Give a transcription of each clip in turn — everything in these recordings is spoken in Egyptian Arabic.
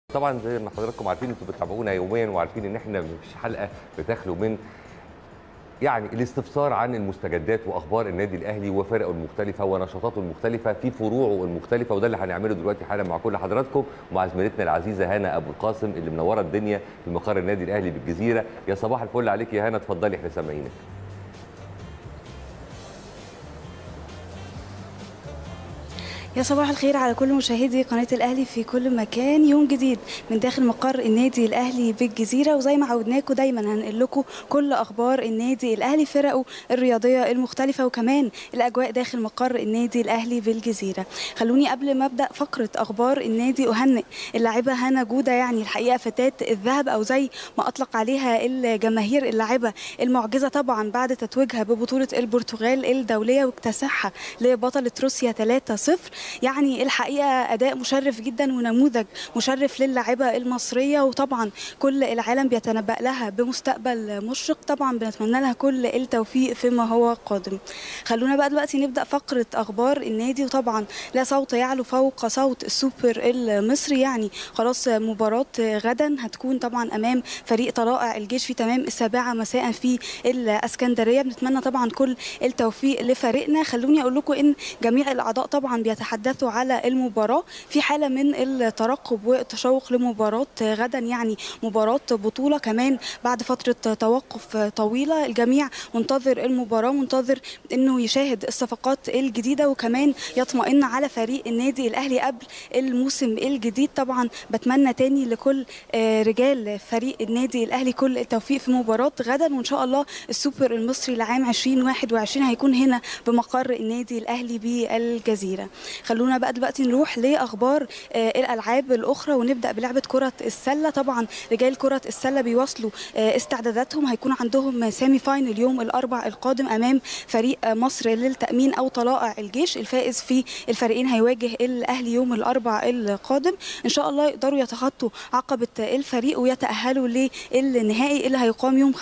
طبعا زي ما حضراتكم عارفين انتوا بتتابعونا يوميا وعارفين ان احنا مفيش حلقه بتخلو من يعني الاستفسار عن المستجدات واخبار النادي الاهلي وفرقه المختلفه ونشاطاته المختلفه في فروعه المختلفه وده اللي هنعمله دلوقتي حالا مع كل حضراتكم ومع زميلتنا العزيزه هنا ابو القاسم اللي منوره الدنيا في مقر النادي الاهلي بالجزيره يا صباح الفل عليك يا هنا اتفضلي احنا سامعينك يا صباح الخير على كل مشاهدي قناة الأهلي في كل مكان يوم جديد من داخل مقر النادي الأهلي بالجزيرة وزي ما عودناكم دايما هنقل لكم كل أخبار النادي الأهلي فرقه الرياضية المختلفة وكمان الأجواء داخل مقر النادي الأهلي بالجزيرة خلوني قبل ما أبدأ فقرة أخبار النادي أهنئ اللاعبة هنا جودة يعني الحقيقة فتاة الذهب أو زي ما أطلق عليها الجماهير اللاعبة المعجزة طبعا بعد تتويجها ببطولة البرتغال الدولية واكتساحها لبطلة روسيا 3-0 يعني الحقيقه اداء مشرف جدا ونموذج مشرف للاعيبه المصريه وطبعا كل العالم بيتنبأ لها بمستقبل مشرق طبعا بنتمنى لها كل التوفيق فيما هو قادم خلونا بقى دلوقتي نبدا فقره اخبار النادي وطبعا لا صوت يعلو فوق صوت السوبر المصري يعني خلاص مباراه غدا هتكون طبعا امام فريق طلائع الجيش في تمام السابعه مساء في الاسكندريه بنتمنى طبعا كل التوفيق لفريقنا خلوني اقول لكم ان جميع الاعضاء طبعا بيتحدثوا على المباراه في حاله من الترقب والتشوق لمباراه غدا يعني مباراه بطوله كمان بعد فتره توقف طويله الجميع منتظر المباراه منتظر انه يشاهد الصفقات الجديده وكمان يطمئن على فريق النادي الاهلي قبل الموسم الجديد طبعا بتمنى تاني لكل رجال فريق النادي الاهلي كل التوفيق في مباراه غدا وان شاء الله السوبر المصري لعام 2021 هيكون هنا بمقر النادي الاهلي بالجزيره خلونا بقى دلوقتي نروح لاخبار الالعاب الاخرى ونبدا بلعبه كره السله طبعا رجال كره السله بيواصلوا استعداداتهم هيكون عندهم سيمي فاينل يوم الاربع القادم امام فريق مصر للتامين او طلائع الجيش الفائز في الفريقين هيواجه الاهلي يوم الاربع القادم ان شاء الله يقدروا يتخطوا عقبه الفريق ويتاهلوا للنهائي اللي هيقام يوم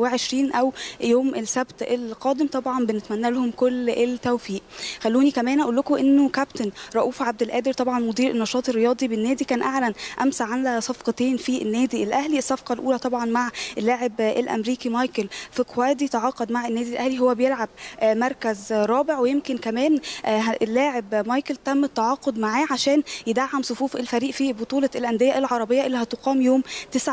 25 او يوم السبت القادم طبعا بنتمنى لهم كل التوفيق خلوني كمان اقول لكم انه كابتن رؤوف عبد القادر طبعا مدير النشاط الرياضي بالنادي كان اعلن امس عن صفقتين في النادي الاهلي الصفقه الاولى طبعا مع اللاعب الامريكي مايكل فكوادي تعاقد مع النادي الاهلي هو بيلعب مركز رابع ويمكن كمان اللاعب مايكل تم التعاقد معاه عشان يدعم صفوف الفريق في بطوله الانديه العربيه اللي هتقام يوم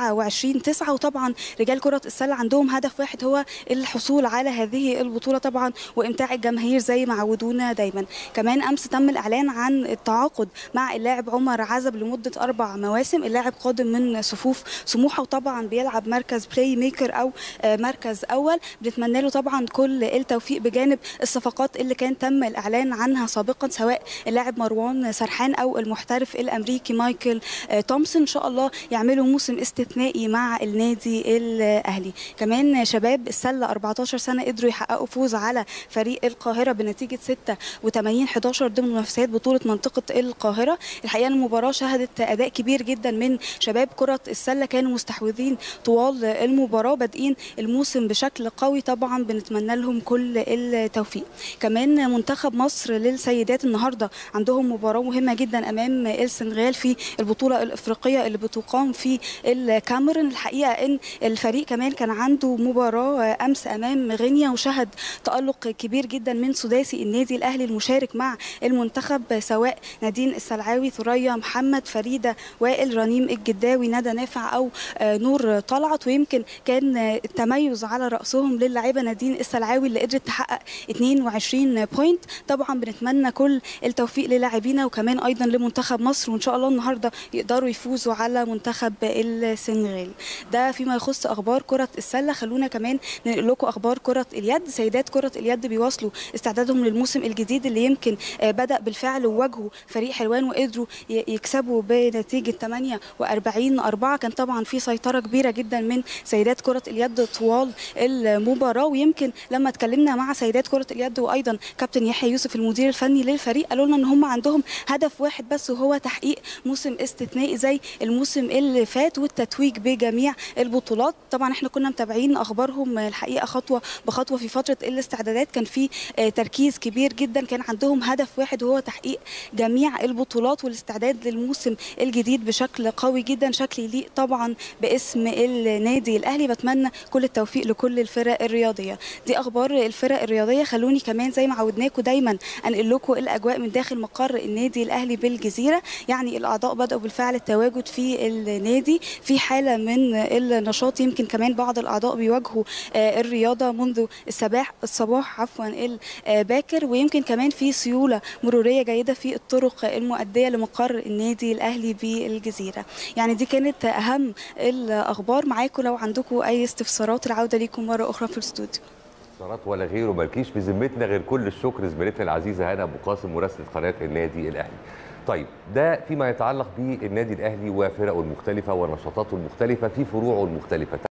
29 9 وطبعا رجال كره السله عندهم هدف واحد هو الحصول على هذه البطوله طبعا وامتاع الجماهير زي ما عودونا دايما كمان امس تم الاعلان عن التعاقد مع اللاعب عمر عزب لمده اربع مواسم اللاعب قادم من صفوف سموحه وطبعا بيلعب مركز بلاي ميكر او مركز اول بنتمنى له طبعا كل التوفيق بجانب الصفقات اللي كان تم الاعلان عنها سابقا سواء اللاعب مروان سرحان او المحترف الامريكي مايكل تومسون ان شاء الله يعملوا موسم استثنائي مع النادي الاهلي كمان شباب السله 14 سنه قدروا يحققوا فوز على فريق القاهره بنتيجه 86 11 ضمن منافسات بطوله منطقه القاهره الحقيقه المباراه شهدت اداء كبير جدا من شباب كره السله كانوا مستحوذين طوال المباراه بادئين الموسم بشكل قوي طبعا بنتمنى لهم كل التوفيق كمان منتخب مصر للسيدات النهارده عندهم مباراه مهمه جدا امام السنغال في البطوله الافريقيه اللي بتقام في الكاميرون الحقيقه ان الفريق كمان كان عنده مباراه امس امام غينيا وشهد تالق كبير جدا من سداسي النادي الاهلي المشارك مع المنتخب سواء نادين السلعاوي ثريا محمد فريده وائل رنيم الجداوي ندى نافع او نور طلعت ويمكن كان التميز على راسهم للاعيبه نادين السلعاوي اللي قدرت تحقق 22 بوينت طبعا بنتمنى كل التوفيق للاعبينا وكمان ايضا لمنتخب مصر وان شاء الله النهارده يقدروا يفوزوا على منتخب السنغال ده فيما يخص اخبار كره السله خلونا كمان ننقل لكم اخبار كره اليد سيدات كره اليد بيواصلوا استعدادهم للموسم الجديد اللي يمكن بدا بالفعل وواجهوا فريق حلوان وقدروا يكسبوا بنتيجه 48 4 كان طبعا في سيطره كبيره جدا من سيدات كره اليد طوال المباراه ويمكن لما اتكلمنا مع سيدات كره اليد وايضا كابتن يحيى يوسف المدير الفني للفريق قالوا لنا ان هم عندهم هدف واحد بس وهو تحقيق موسم استثنائي زي الموسم اللي فات والتتويج بجميع البطولات طبعا احنا كنا متابعين اخبارهم الحقيقه خطوه بخطوه في فتره الاستعدادات كان في تركيز كبير جدا كان عندهم هدف واحد وهو وهو تحقيق جميع البطولات والاستعداد للموسم الجديد بشكل قوي جدا شكل يليق طبعا باسم النادي الاهلي بتمنى كل التوفيق لكل الفرق الرياضيه دي اخبار الفرق الرياضيه خلوني كمان زي ما عودناكم دايما انقل لكم الاجواء من داخل مقر النادي الاهلي بالجزيره يعني الاعضاء بداوا بالفعل التواجد في النادي في حاله من النشاط يمكن كمان بعض الاعضاء بيواجهوا الرياضه منذ الصباح الصباح عفوا الباكر ويمكن كمان في سيوله مروريه جيده في الطرق المؤديه لمقر النادي الاهلي بالجزيره يعني دي كانت اهم الاخبار معاكم لو عندكم اي استفسارات العوده ليكم مره اخرى في الاستوديو استفسارات ولا غيره مالكيش في ذمتنا غير كل الشكر زميلتنا العزيزه هنا ابو قاسم مراسله قناه النادي الاهلي طيب ده فيما يتعلق بالنادي الاهلي وفرقه المختلفه ونشاطاته المختلفه في فروعه المختلفه